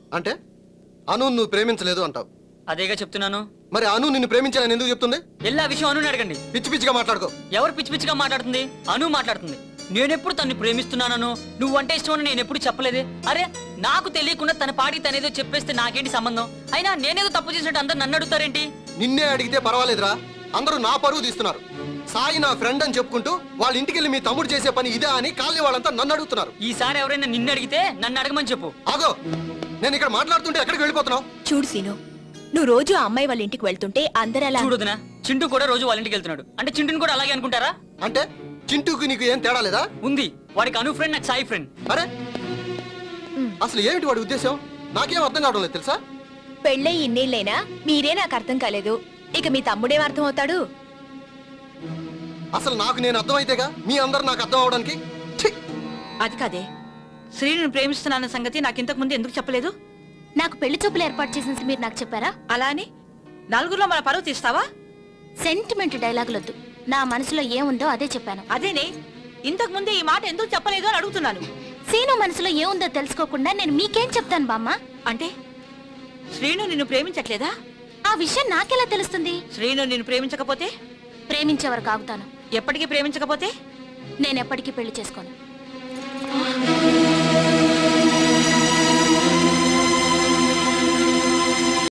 అంటే అను నువ్వు ప్రేమించలేదు అంటావు అదేగా చెప్తున్నాను మరి అను నిన్ను ప్రేమించాలని ఎందుకు చెప్తుంది ఎల్లా విషయం అను అడగండి పిచ్చి పిచ్చిగా మాట్లాడుకో ఎవరు పిచ్చి పిచ్చిగా మాట్లాడుతుంది అను మాట్లాడుతుంది నేనెప్పుడు తన్ని ప్రేమిస్తున్నానను నువ్వంటే ఇష్టం అని నేను ఎప్పుడు చెప్పలేదే అరే నాకు తెలియకుండా తన పాడికి తనేదో చెప్పేస్తే నాకేంటి సంబంధం అయినా నేనేదో తప్పు చేసినట్టు అందరు నన్ను అడుగుతారేంటి నిన్నే అడిగితే పర్వాలేదురా అందరూ నా పరువు తీస్తున్నారు సాయి నా ఫ్రెండ్ అని చెప్పుకుంటూ వాళ్ళ ఇంటికి వెళ్ళి మీ తమ్ముడు చేసే పని ఇదే అని కాలనీ వాళ్ళంతా నన్ను అడుగుతున్నారు ఈసారి ఎవరైనా నిన్ను అడిగితే నన్ను అడగమని చెప్పు ఆగో నేను ఇక్కడ మాట్లాడుతుంటే ఎక్కడికి వెళ్ళిపోతున్నావు చూడు సీను నువ్వు రోజు ఆ అమ్మాయి వాళ్ళ ఇంటికి వెళ్తుంటే అందరు అలా చూడుదినా చింటూ కూడా రోజు వాళ్ళ ఇంటికి వెళ్తున్నాడు అంటే చింటూని కూడా అలాగే అనుకుంటారా అంటే చింటూకి నీకు ఏం తేడా లేదా ఉంది వాడికి అను ఫ్రెండ్ నాకు సాయి ఫ్రెండ్ అరే అసలు ఏమిటి వాడి ఉద్దేశం నాకేం అర్థం కావడం లేదు తెలుసా పెళ్ళై ఇన్నేళ్ళైనా మీరే నాకు అర్థం కాలేదు ఇక మీ తమ్ముడేం అర్థం అవుతాడు అసలు నాకు నేను అర్థమైతేగా మీ అందరు నాకు అర్థం అవడానికి ఛీ! అది కాదే శ్రీని ప్రేమిస్తున్నాన్న సంగతి నాకు ఇంతకు ముందు ఎందుకు చెప్పలేదు నాకు పెళ్లి చూపులు ఏర్పాటు చేసిన మీరు నాకు చెప్పారా అలా అని నలుగురిలో మన పరువు తీస్తావా సెంటిమెంట్ డైలాగులొద్దు నా మనసులో ఏముందో అదే చెప్పాను అదేనే ఇంతకు ముందే ఈ మాట ఎందుకు చెప్పలేదు అని అడుగుతున్నాను సీను మనసులో ఏముందో తెలుసుకోకుండా నేను మీకేం చెప్తాను బామ్మ అంటే శ్రీను నిన్ను ప్రేమించట్లేదా ఆ విషయం నాకెలా తెలుస్తుంది శ్రీను నిన్ను ప్రేమించకపోతే ప్రేమించే వరకు ఆగుతాను ఎప్పటికీ ప్రేమించకపోతే నేను ఎప్పటికీ పెళ్లి చేసుకోను